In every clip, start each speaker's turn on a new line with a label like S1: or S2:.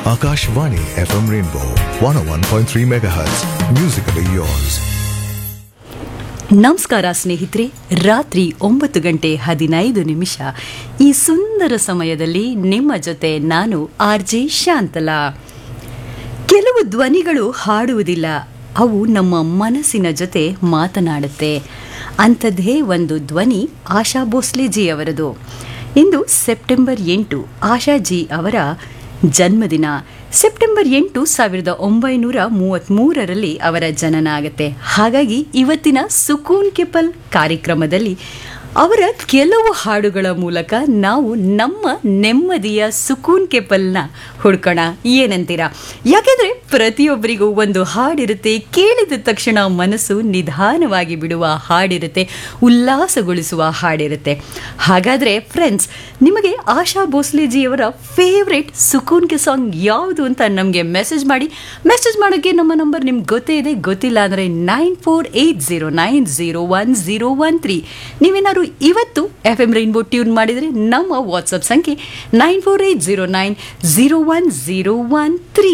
S1: Akashvani FM Rainbow 101.3 MHz. Musically yours.
S2: ನಮಸ್ಕಾರ ಸ್ನೇಹಿತರೆ ರಾತ್ರಿ ಒಂಬತ್ತು ಗಂಟೆ ಹದಿನೈದು ನಿಮಿಷ ಈ ಸುಂದರ ಸಮಯದಲ್ಲಿ ನಿಮ್ಮ ಜೊತೆ ನಾನು ಆರ್ ಜೆ ಶಾಂತಲಾ ಕೆಲವು ಧ್ವನಿಗಳು ಹಾಡುವುದಿಲ್ಲ ಅವು ನಮ್ಮ ಮನಸ್ಸಿನ ಜೊತೆ ಮಾತನಾಡುತ್ತೆ ಅಂಥದ್ದೇ ಒಂದು ಧ್ವನಿ ಆಶಾ ಭೋಸ್ಲೆಜಿ ಅವರದು ಇಂದು ಸೆಪ್ಟೆಂಬರ್ ಎಂಟು ಆಶಾಜಿ ಅವರ ಜನ್ಮದಿನ ಸೆಪ್ಟೆಂಬರ್ ಎಂಟು ಸಾವಿರದ ಒಂಬೈನೂರ ಮೂವತ್ತ್ಮೂರರಲ್ಲಿ ಅವರ ಜನನ ಆಗುತ್ತೆ ಹಾಗಾಗಿ ಇವತ್ತಿನ ಸುಕೂನ್ ಕೆಪಲ್ ಕಾರ್ಯಕ್ರಮದಲ್ಲಿ ಅವರ ಕೆಲವು ಹಾಡುಗಳ ಮೂಲಕ ನಾವು ನಮ್ಮ ನೆಮ್ಮದಿಯ ಸುಕೂನ್ ಕೆಪಲ್ನ ಹುಡ್ಕೋಣ ಏನಂತೀರಾ ಯಾಕೆಂದ್ರೆ ಪ್ರತಿಯೊಬ್ಬರಿಗೂ ಒಂದು ಹಾಡಿರುತ್ತೆ ಕೇಳಿದ ತಕ್ಷಣ ಮನಸ್ಸು ನಿಧಾನವಾಗಿ ಬಿಡುವ ಹಾಡಿರುತ್ತೆ ಉಲ್ಲಾಸಗೊಳಿಸುವ ಹಾಡಿರುತ್ತೆ ಹಾಗಾದ್ರೆ ಫ್ರೆಂಡ್ಸ್ ನಿಮಗೆ ಆಶಾ ಭೋಸ್ಲೆಜಿಯವರ ಫೇವ್ರೆಟ್ ಸುಕೂನ್ ಕೆ ಸಾಂಗ್ ಯಾವುದು ಅಂತ ನಮಗೆ ಮೆಸೇಜ್ ಮಾಡಿ ಮೆಸೇಜ್ ಮಾಡೋಕ್ಕೆ ನಮ್ಮ ನಂಬರ್ ನಿಮ್ಗೆ ಗೊತ್ತೇ ಇದೆ ಗೊತ್ತಿಲ್ಲ ಅಂದರೆ nine four eight zero nine zero one zero one three ನೀವೇನಾದ್ರು ಇವತ್ತು ಎಫ್ ಎಂ ರೈನ್ಬೋ ಟ್ಯೂನ್ ಮಾಡಿದರೆ ನಮ್ಮ ವಾಟ್ಸಪ್ ಸಂಖ್ಯೆ nine four eight zero nine zero one zero one three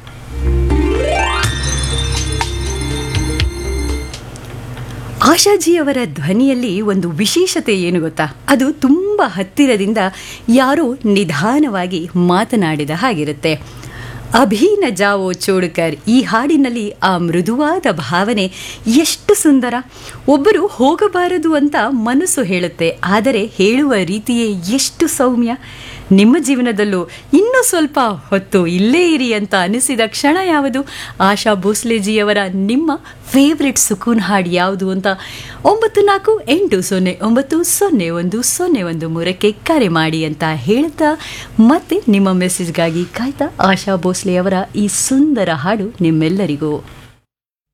S2: ಆಶಾಜಿಯವರ ಧ್ವನಿಯಲ್ಲಿ ಒಂದು ವಿಶೇಷತೆ ಏನು ಗೊತ್ತಾ ಅದು ತುಂಬ ಹತ್ತಿರದಿಂದ ಯಾರೋ ನಿಧಾನವಾಗಿ ಮಾತನಾಡಿದ ಹಾಗಿರುತ್ತೆ ಅಭಿನ ಜಾವೋ ಚೋಡ್ಕರ್ ಈ ಹಾಡಿನಲ್ಲಿ ಆ ಮೃದುವಾದ ಭಾವನೆ ಎಷ್ಟು ಸುಂದರ ಒಬ್ಬರು ಹೋಗಬಾರದು ಅಂತ ಮನಸ್ಸು ಹೇಳುತ್ತೆ ಆದರೆ ಹೇಳುವ ರೀತಿಯೇ ಎಷ್ಟು ಸೌಮ್ಯ ನಿಮ್ಮ ಜೀವನದಲ್ಲೂ ಇನ್ನೂ ಸ್ವಲ್ಪ ಹೊತ್ತು ಇಲ್ಲೇ ಇರಿ ಅಂತ ಅನಿಸಿದ ಕ್ಷಣ ಯಾವುದು ಆಶಾ ಭೋಸ್ಲೆಜಿಯವರ ನಿಮ್ಮ ಫೇವ್ರೆಟ್ ಸುಕೂನ್ ಹಾಡು ಯಾವುದು ಅಂತ ಒಂಬತ್ತು ನಾಲ್ಕು ಎಂಟು ಸೊನ್ನೆ ಒಂಬತ್ತು ಸೊನ್ನೆ ಒಂದು ಸೊನ್ನೆ ಒಂದು ಮೂರಕ್ಕೆ ಕರೆ ಮಾಡಿ ಅಂತ ಹೇಳ್ತಾ ಮತ್ತೆ ನಿಮ್ಮ ಮೆಸೇಜ್ಗಾಗಿ ಕಾಯ್ತಾ ಆಶಾ ಭೋಸ್ಲೆಯವರ ಈ ಸುಂದರ ಹಾಡು ನಿಮ್ಮೆಲ್ಲರಿಗೂ